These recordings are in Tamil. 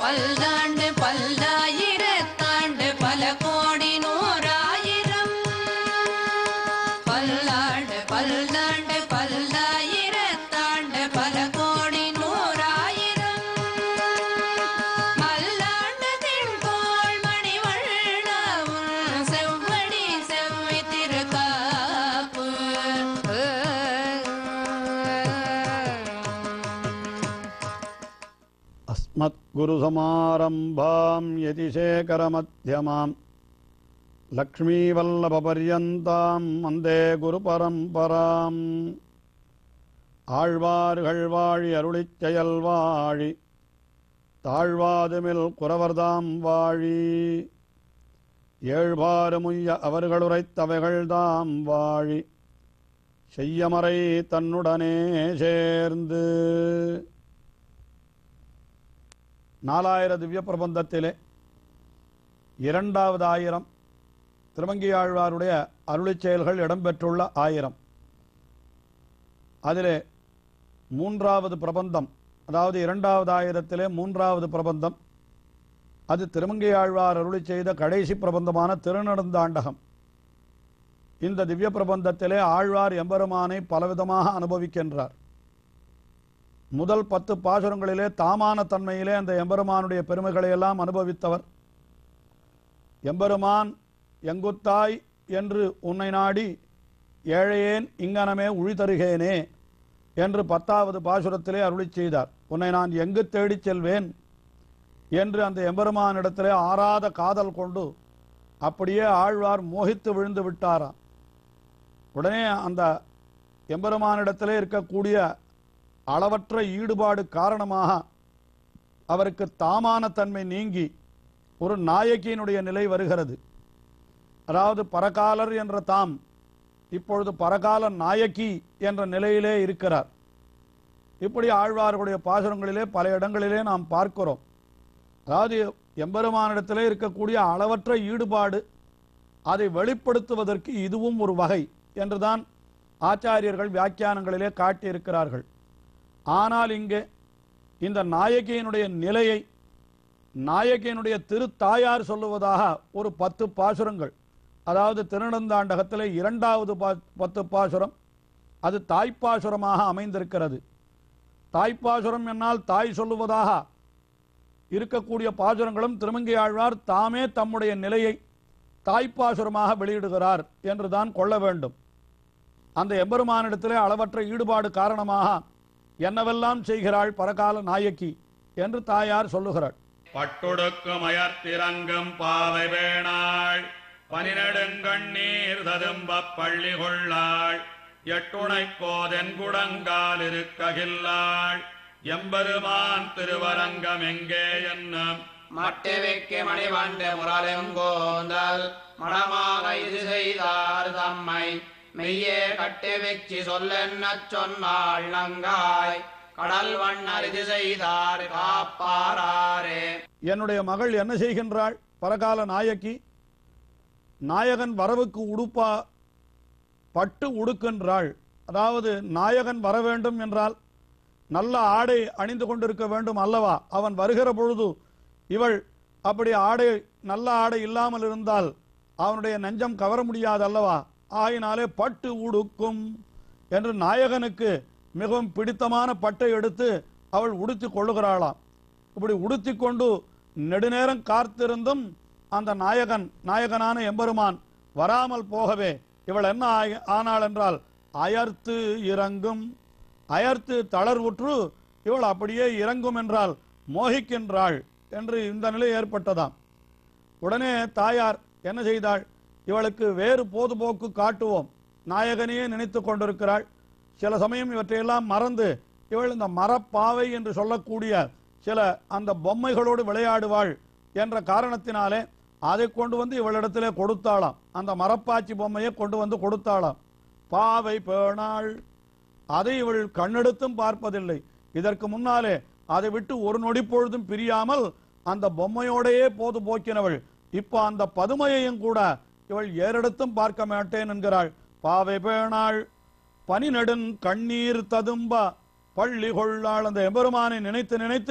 பல்லாண்டு பல்லாயிரத்தாண்டு பல கோடி நூறாயிரம் பல்லாண்டு பல்லாண்டு பல்லாயிரத்தாண்டு பல கோடி நூறாயிரம் மல்லாண்டு தின்கோள் மணிவண்ணவும் செவ்வடி செவ்வி திருக்காப்பு अस्मद्गुरुसमारम्भां यतिशेखरमध्यमां लक्ष्मीवल्लभपर्यन्तां वन्दे குருபரம்பராம் ஆழ்வார்கள் வாழி அருளிச் செயல் வாழி தாழ்வாதுமில் குறவர்தாம் வாழி ஏழ்பாறுமுய்ய அவர்களுரைத்தவைகள்தாம் வாழி செய்யமறை தன்னுடனே சேர்ந்து நாலாயிர திவ்ய பிரபந்தத்திலே இரண்டாவது ஆயிரம் திருமங்கியாழ்வாருடைய அருளிச் செயல்கள் இடம்பெற்றுள்ள ஆயிரம் அதிலே மூன்றாவது பிரபந்தம் அதாவது இரண்டாவது ஆயிரத்திலே மூன்றாவது பிரபந்தம் அது திருமங்கையாழ்வார் அருளிச் செய்த கடைசி பிரபந்தமான திருநெடுந்தாண்டகம் இந்த திவ்ய பிரபந்தத்திலே ஆழ்வார் எம்பெருமானை பலவிதமாக அனுபவிக்கின்றார் முதல் பத்து பாசுரங்களிலே தாமான தன்மையிலே அந்த எம்பெருமானுடைய பெருமைகளை எல்லாம் அனுபவித்தவர் எம்பெருமான் எங்குத்தாய் என்று உன்னை நாடி ஏழையேன் இங்கனமே உழி தருகேனே என்று பத்தாவது பாசுரத்திலே அருளிச் செய்தார் உன்னை நான் எங்கு தேடிச் செல்வேன் என்று அந்த எம்பெருமானிடத்திலே ஆறாத காதல் கொண்டு அப்படியே ஆழ்வார் மோகித்து விழுந்து விட்டாராம் உடனே அந்த எம்பெருமானிடத்திலே இருக்கக்கூடிய அளவற்ற ஈடுபாடு காரணமாக அவருக்கு தாமான தன்மை நீங்கி ஒரு நாயகியினுடைய நிலை வருகிறது அதாவது பரகாலர் என்ற தாம் இப்பொழுது பரகால நாயகி என்ற நிலையிலே இருக்கிறார் இப்படி ஆழ்வார்களுடைய பாசுரங்களிலே பல இடங்களிலே நாம் பார்க்கிறோம் அதாவது எம்பெருமானிடத்திலே இருக்கக்கூடிய அளவற்ற ஈடுபாடு அதை வெளிப்படுத்துவதற்கு இதுவும் ஒரு வகை என்றுதான் ஆச்சாரியர்கள் வியாக்கியானங்களிலே காட்டியிருக்கிறார்கள் ஆனால் இங்கே இந்த நாயகியினுடைய நிலையை நாயகியினுடைய திருத்தாயார் சொல்லுவதாக ஒரு பத்து பாசுரங்கள் அதாவது திருநந்தாண்டகத்திலே இரண்டாவது பா- பத்து பாசுரம் அது தாய்ப்பாசுரமாக அமைந்திருக்கிறது தாய்ப்பாசுரம் என்னால் தாய் சொல்லுவதாக இருக்கக்கூடிய பாசுரங்களும் திருமங்கை ஆழ்வார் தாமே தம்முடைய நிலையை தாய்ப்பாசுரமாக வெளியிடுகிறார் என்றுதான் கொள்ள வேண்டும் அந்த எம்பெருமானிடத்திலே அளவற்ற ஈடுபாடு காரணமாக என்னவெல்லாம் செய்கிறாள் பரகால நாயகி என்று தாயார் சொல்லுகிறாள் பட்டொடுக்கும் அயர்த்திறங்கும் பாவை வேணாள் பனிநெடுங்கண்ணீர் ததும்பப் பள்ளி கொள்ளாள் எட்டுணைப் போதென் குடங்கால் இருக்ககில்லாள் எம்பெருமான் திருவரங்கம் எங்கே என்னும் மட்டிவிக்கு மணிவண்டு முரலுங்கோந்தல் மடமாக இது செய்தார் தம்மை மெய்யே கட்டிவிச்சி சொல்லென்னச் சொன்னாள் நங்காய் கடல் வண்ணர் இது செய்தார் காப்பாரே என்னுடைய மகள் என்ன செய்கின்றாள் பரகால நாயகி நாயகன் வரவுக்கு உடுப்பா பட்டு உடுக்கின்றாள் அதாவது நாயகன் வர வேண்டும் என்றால் நல்ல ஆடை அணிந்து கொண்டிருக்க வேண்டும் அல்லவா அவன் வருகிற பொழுது இவள் அப்படி ஆடை நல்ல ஆடை இல்லாமல் இருந்தால் அவனுடைய நெஞ்சம் கவர முடியாது அல்லவா ஆகினாலே பட்டு உடுக்கும் என்று நாயகனுக்கு மிகவும் பிடித்தமான பட்டை எடுத்து அவள் உடுத்திக் கொள்ளுகிறாளாம் இப்படி உடுத்திக் கொண்டு நெடுநேரம் காத்திருந்தும் அந்த நாயகன் நாயகனான எம்பெருமான் வராமல் போகவே இவள் என்ன ஆகி- ஆனாள் என்றால் அயர்த்து இறங்கும் அயர்த்து தளர்வுற்று இவள் அப்படியே இறங்கும் என்றால் மோகிக்கின்றாள் என்று இந்த நிலை ஏற்பட்டதாம் உடனே தாயார் என்ன செய்தாள் இவளுக்கு வேறு பொதுபோக்கு காட்டுவோம் நாயகனையே நினைத்து கொண்டிருக்கிறாள் சில சமயம் இவற்றையெல்லாம் மறந்து இவள் இந்த மரப்பாவை என்று சொல்லக்கூடிய சில அந்த பொம்மைகளோடு விளையாடுவாள் என்ற காரணத்தினாலே அதை கொண்டு வந்து இவளிடத்திலே கொடுத்தாளாம் அந்த மரப்பாச்சி பொம்மையை கொண்டு வந்து கொடுத்தாளாம் பாவை பேணாள் அதை இவள் கண்ணெடுத்தும் பார்ப்பதில்லை இதற்கு முன்னாலே அதை விட்டு ஒரு நொடி பொழுதும் பிரியாமல் அந்த பொம்மையோடையே போது போக்கினவள் இப்ப அந்த பதுமையையும் கூட இவள் ஏறெடுத்தும் பார்க்க மாட்டேன் என்கிறாள் பாவை பேணாள் பனி நெடுங் கண்ணீர் ததும்ப பள்ளி கொள்ளாள் அந்த எம்பெருமானை நினைத்து நினைத்து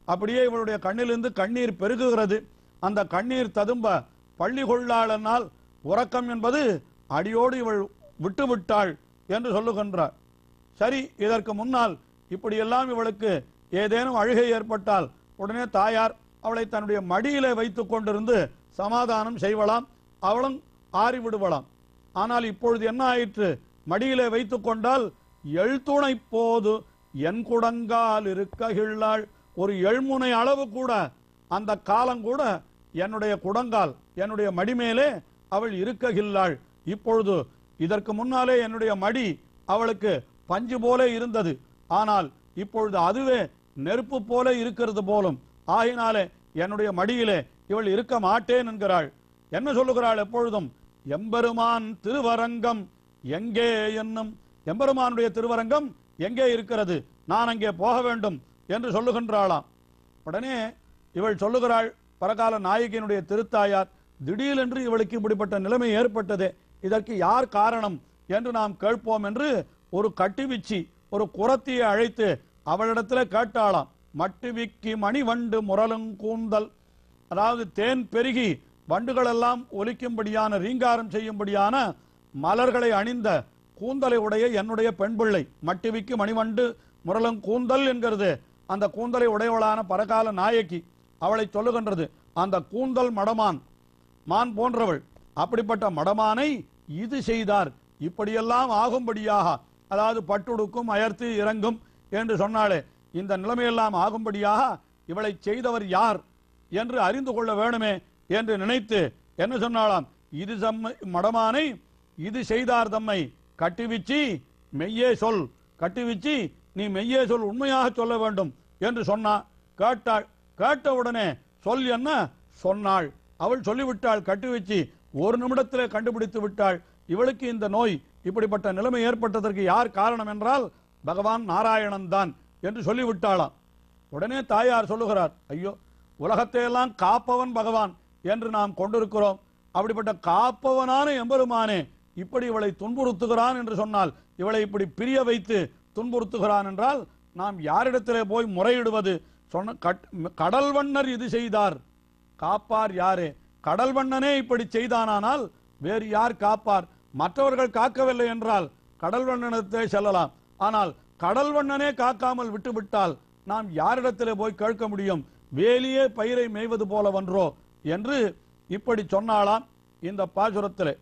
அப்படியே இவளுடைய கண்ணிலிருந்து கண்ணீர் பெருகுகிறது அந்த கண்ணீர் ததும்ப பள்ளி கொள்ளாளனால் உறக்கம் என்பது அடியோடு இவள் விட்டு விட்டாள் என்று சொல்லுகின்றார் சரி இதற்கு முன்னால் இப்படியெல்லாம் இவளுக்கு ஏதேனும் அழுகை ஏற்பட்டால் உடனே தாயார் அவளை தன்னுடைய மடியிலே வைத்துக் கொண்டிருந்து சமாதானம் செய்வலாம் அவளும் ஆறி விடுவலாம் ஆனால் இப்பொழுது என்ன ஆயிற்று மடியிலே வைத்துக் கொண்டால் எழுத்துணை போது என் குடங்கால் இருக்ககிள்ளாள் ஒரு எழுமுனை அளவு கூட அந்த காலம் கூட என்னுடைய குடங்கால் என்னுடைய மடி மேலே அவள் இருக்ககில்லாள் இப்பொழுது இதற்கு முன்னாலே என்னுடைய மடி அவளுக்கு பஞ்சு போல இருந்தது ஆனால் இப்பொழுது அதுவே நெருப்பு போல இருக்கிறது போலும் ஆகினாலே என்னுடைய மடியிலே இவள் இருக்க மாட்டேன் என்கிறாள் என்ன சொல்லுகிறாள் எப்பொழுதும் எம்பெருமான் திருவரங்கம் எங்கே என்னும் எம்பெருமானுடைய திருவரங்கம் எங்கே இருக்கிறது நான் அங்கே போக வேண்டும் என்று சொல்லுகின்றாளாம் உடனே இவள் சொல்லுகிறாள் பரகால நாயகியினுடைய திருத்தாயார் திடீரென்று இவளுக்கு இப்படிப்பட்ட நிலைமை ஏற்பட்டது இதற்கு யார் காரணம் என்று நாம் கேட்போம் என்று ஒரு கட்டிவிச்சி ஒரு குரத்தியை அழைத்து அவளிடத்துல கேட்டாளாம் மட்டுவிக்கி மணிவண்டு முரலும் கூந்தல் அதாவது தேன் பெருகி வண்டுகள் எல்லாம் ஒலிக்கும்படியான ரீங்காரம் செய்யும்படியான மலர்களை அணிந்த கூந்தலை உடைய என்னுடைய பெண் பிள்ளை மட்டுவிக்கு மணிவண்டு முரலும் கூந்தல் என்கிறது அந்த கூந்தலை உடையவளான பரகால நாயகி அவளை சொல்லுகின்றது அந்த கூந்தல் மடமான் மான் போன்றவள் அப்படிப்பட்ட மடமானை இது செய்தார் இப்படியெல்லாம் ஆகும்படியாக அதாவது பட்டுடுக்கும் அயர்த்து இறங்கும் என்று சொன்னாலே இந்த நிலைமையெல்லாம் ஆகும்படியாக இவளை செய்தவர் யார் என்று அறிந்து கொள்ள வேணுமே என்று நினைத்து என்ன சொன்னாலாம் இது சம்மை மடமானை இது செய்தார் தம்மை கட்டிவிச்சி மெய்யே சொல் கட்டிவிச்சி நீ மெய்யே சொல் உண்மையாக சொல்ல வேண்டும் என்று சொன்னா கேட்டாள் கேட்டவுடனே சொல் என்ன சொன்னாள் அவள் சொல்லிவிட்டாள் கட்டிவிச்சி ஒரு நிமிடத்திலே கண்டுபிடித்து விட்டாள் இவளுக்கு இந்த நோய் இப்படிப்பட்ட நிலைமை ஏற்பட்டதற்கு யார் காரணம் என்றால் பகவான் நாராயணன் தான் என்று சொல்லிவிட்டாளாம் உடனே தாயார் சொல்லுகிறார் ஐயோ உலகத்தை எல்லாம் காப்பவன் பகவான் என்று நாம் கொண்டிருக்கிறோம் அப்படிப்பட்ட காப்பவனான எம்பெருமானே இப்படி இவளை துன்புறுத்துகிறான் என்று சொன்னால் இவளை இப்படி பிரிய வைத்து துன்புறுத்துகிறான் என்றால் நாம் யாரிடத்திலே போய் முறையிடுவது சொன்ன கட்- கடல் வண்ணர் இது செய்தார் காப்பார் யாரே கடல் வண்ணனே இப்படி செய்தானானால் வேறு யார் காப்பார் மற்றவர்கள் காக்கவில்லை என்றால் கடல் வண்ணனத்தை செல்லலாம் ஆனால் கடல் வண்ணனே காக்காமல் விட்டுவிட்டால் நாம் யாரிடத்திலே போய் கேட்க முடியும் வேலியே பயிரை மேய்வது போல வன்றோ என்று இப்படி சொன்னாலாம் இந்த பாசுரத்திலே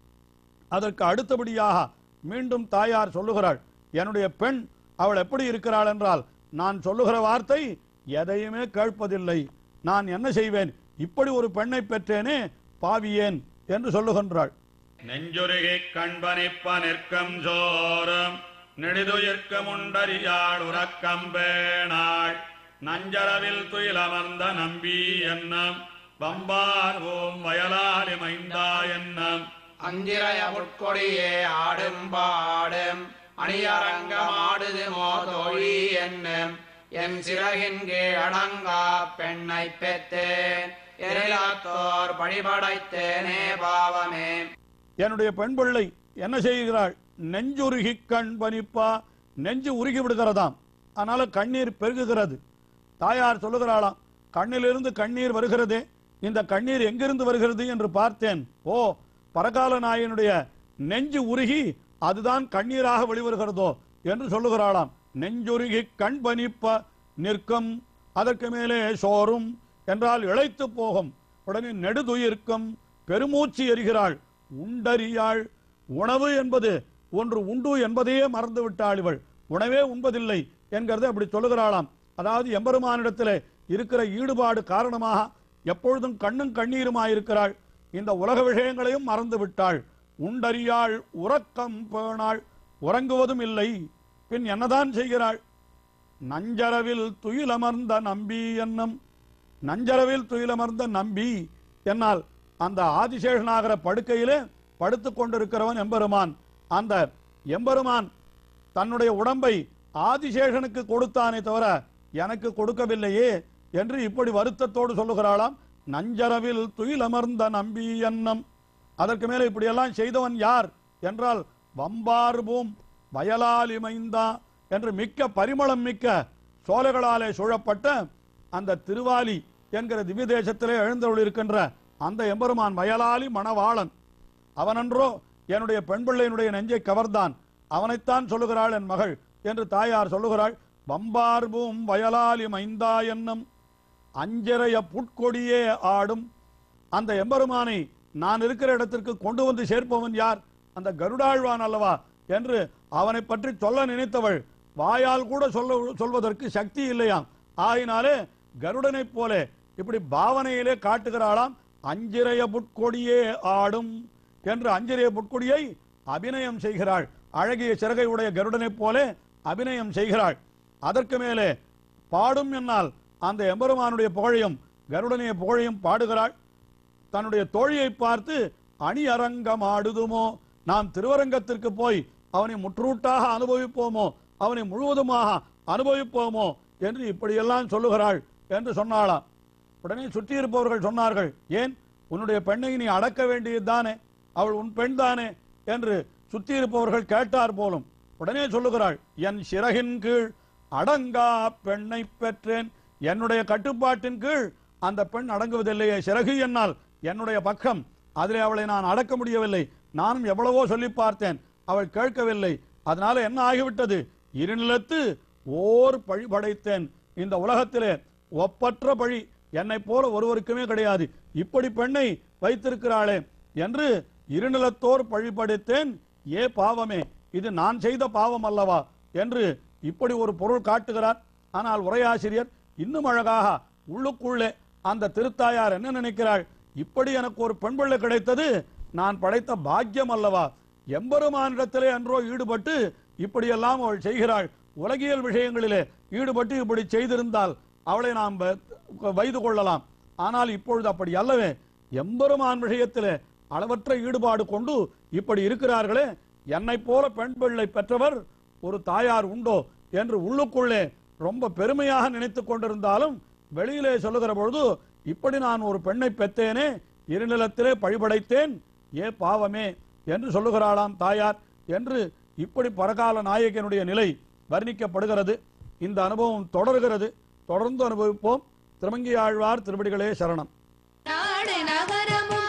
அதற்கு அடுத்தபடியாக மீண்டும் தாயார் சொல்லுகிறாள் என்னுடைய பெண் அவள் எப்படி இருக்கிறாள் என்றால் நான் சொல்லுகிற வார்த்தை எதையுமே கேட்பதில்லை நான் என்ன செய்வேன் இப்படி ஒரு பெண்ணை பெற்றேனே பாவியேன் என்று சொல்லுகின்றாள் நெஞ்சுருகிக் கண்பனிப்ப நிற்கும் சோறும் நெடிதுயிர்க்க முண்டறியாள் உறக்கம் பேணாள் நஞ்சரவில் துயிலமர்ந்த நம்பி என்னும் வம்பார் ஓம் வயலாரி மைந்தா என்னும் அஞ்சிரைய புட்கொடியே ஆடும் பாடும் அணியரங்கமாடுது மோதோழி என்னும் என் சிறகின் கீழ் அடங்கா பெண்ணை பெற்றேன் எரிலாத்தோர் பழிபடைத்தேனே பாவமே என்னுடைய பெண் பிள்ளை என்ன செய்கிறாள் நெஞ்சுருகி கண் பனிப்பா நெஞ்சு உருகி விடுகிறதாம் அதனால கண்ணீர் பெருகுகிறது தாயார் சொல்லுகிறாளாம் கண்ணிலிருந்து கண்ணீர் வருகிறதே இந்த கண்ணீர் எங்கிருந்து வருகிறது என்று பார்த்தேன் ஓ பரகால நாயனுடைய நெஞ்சு உருகி அதுதான் கண்ணீராக வெளிவருகிறதோ என்று சொல்லுகிறாளாம் நெஞ்சுருகி கண் பனிப்ப நிற்கும் அதற்கு மேலே சோறும் என்றால் இழைத்து போகும் உடனே நெடுதுயிர்க்கும் பெருமூச்சு எரிகிறாள் உண்டறியாள் உணவு என்பது ஒன்று உண்டு என்பதையே மறந்து விட்டாள் இவள் உணவே உண்பதில்லை என்கிறதை அப்படி சொல்லுகிறாளாம் அதாவது எம்பெருமானிடத்திலே இருக்கிற ஈடுபாடு காரணமாக எப்பொழுதும் கண்ணும் கண்ணீருமாயிருக்கிறாள் இந்த உலக விஷயங்களையும் மறந்து விட்டாள் உண்டறியாள் உறக்கம் பேணாள் உறங்குவதும் இல்லை பின் என்னதான் செய்கிறாள் நஞ்சரவில் துயிலமர்ந்த நம்பி என்னும் நஞ்சரவில் துயிலமர்ந்த நம்பி என்னால் அந்த ஆதிசேஷனாகிற படுக்கையிலே படுத்துக் கொண்டிருக்கிறவன் எம்பெருமான் அந்த எம்பெருமான் தன்னுடைய உடம்பை ஆதிசேஷனுக்கு கொடுத்தானே தவிர எனக்கு கொடுக்கவில்லையே என்று இப்படி வருத்தத்தோடு சொல்லுகிறாளாம் நஞ்சரவில் துயிலமர்ந்த நம்பி எண்ணம் அதற்கு மேலே இப்படியெல்லாம் செய்தவன் யார் என்றால் வம்பார்பூம் வயலால் இமைந்தா என்று மிக்க பரிமளம் மிக்க சோலைகளாலே சூழப்பட்ட அந்த திருவாலி என்கிற திவ்ய தேசத்திலே எழுந்தருள் இருக்கின்ற அந்த எம்பெருமான் வயலாலி மணவாளன் அவனன்றோ என்னுடைய பெண் பிள்ளையினுடைய நெஞ்சை கவர்ந்தான் அவனைத்தான் சொல்லுகிறாள் என் மகள் என்று தாயார் சொல்லுகிறாள் வம்பார்பூம் வயலாலி மைந்தா என்னும் அஞ்சரைய புட்கொடியே ஆடும் அந்த எம்பெருமானை நான் இருக்கிற இடத்திற்கு கொண்டு வந்து சேர்ப்பவன் யார் அந்த கருடாழ்வான் அல்லவா என்று அவனை பற்றி சொல்ல நினைத்தவள் வாயால் கூட சொல்ல சொல்வதற்கு சக்தி இல்லையாம் ஆகினாலே கருடனைப் போல இப்படி பாவனையிலே காட்டுகிறாளாம் அஞ்சிரைய புட்கொடியே ஆடும் என்று அஞ்சிரைய புட்கொடியை அபிநயம் செய்கிறாள் அழகிய சிறகை உடைய கருடனைப் போல அபிநயம் செய்கிறாள் அதற்கு மேலே பாடும் என்னால் அந்த எம்பெருமானுடைய புகழையும் கருடனைய புகழையும் பாடுகிறாள் தன்னுடைய தோழியை பார்த்து அணி அரங்கம் ஆடுதுமோ நாம் திருவரங்கத்திற்கு போய் அவனை முற்றூட்டாக அனுபவிப்போமோ அவனை முழுவதுமாக அனுபவிப்போமோ என்று இப்படியெல்லாம் சொல்லுகிறாள் என்று சொன்னாளாம் உடனே சுற்றி இருப்பவர்கள் சொன்னார்கள் ஏன் உன்னுடைய பெண்ணை நீ அடக்க வேண்டியதுதானே அவள் உன் பெண் தானே என்று சுற்றி இருப்பவர்கள் கேட்டார் போலும் உடனே சொல்லுகிறாள் என் சிறகின் கீழ் அடங்கா பெண்ணை பெற்றேன் என்னுடைய கட்டுப்பாட்டின் கீழ் அந்த பெண் அடங்குவதில்லையே சிறகு என்னால் என்னுடைய பக்கம் அதிலே அவளை நான் அடக்க முடியவில்லை நானும் எவ்வளவோ சொல்லி பார்த்தேன் அவள் கேட்கவில்லை அதனால என்ன ஆகிவிட்டது இருநிலத்து ஓர் பழி படைத்தேன் இந்த உலகத்திலே ஒப்பற்ற பழி என்னை போல ஒருவருக்குமே கிடையாது இப்படி பெண்ணை வைத்திருக்கிறாளே என்று இருநிலத்தோர் பழி படைத்தேன் ஏ பாவமே இது நான் செய்த பாவம் அல்லவா என்று இப்படி ஒரு பொருள் காட்டுகிறார் ஆனால் உரையாசிரியர் இன்னும் அழகாக உள்ளுக்குள்ளே அந்த திருத்தாயார் என்ன நினைக்கிறாள் இப்படி எனக்கு ஒரு பெண் பிள்ளை கிடைத்தது நான் படைத்த பாக்கியம் அல்லவா எம்பெருமானிடத்திலே அன்றோ ஈடுபட்டு இப்படியெல்லாம் அவள் செய்கிறாள் உலகியல் விஷயங்களிலே ஈடுபட்டு இப்படி செய்திருந்தால் அவளை நாம் வ- வைது கொள்ளலாம் ஆனால் இப்பொழுது அப்படி அல்லவே எம்பெருமான் விஷயத்திலே அளவற்ற ஈடுபாடு கொண்டு இப்படி இருக்கிறார்களே என்னைப் போல பெண் பிள்ளை பெற்றவர் ஒரு தாயார் உண்டோ என்று உள்ளுக்குள்ளே ரொம்ப பெருமையாக நினைத்துக் கொண்டிருந்தாலும் வெளியிலே சொல்லுகிற பொழுது இப்படி நான் ஒரு பெண்ணை பெற்றேனே இருநிலத்திலே பழிபடைத்தேன் ஏ பாவமே என்று சொல்லுகிறாளாம் தாயார் என்று இப்படி பரகால நாயகனுடைய நிலை வர்ணிக்கப்படுகிறது இந்த அனுபவம் தொடர்கிறது தொடர்ந்து அனுபவிப்போம் திருமங்கி ஆழ்வார் திருவடிகளே சரணம் நாடு நகரமும்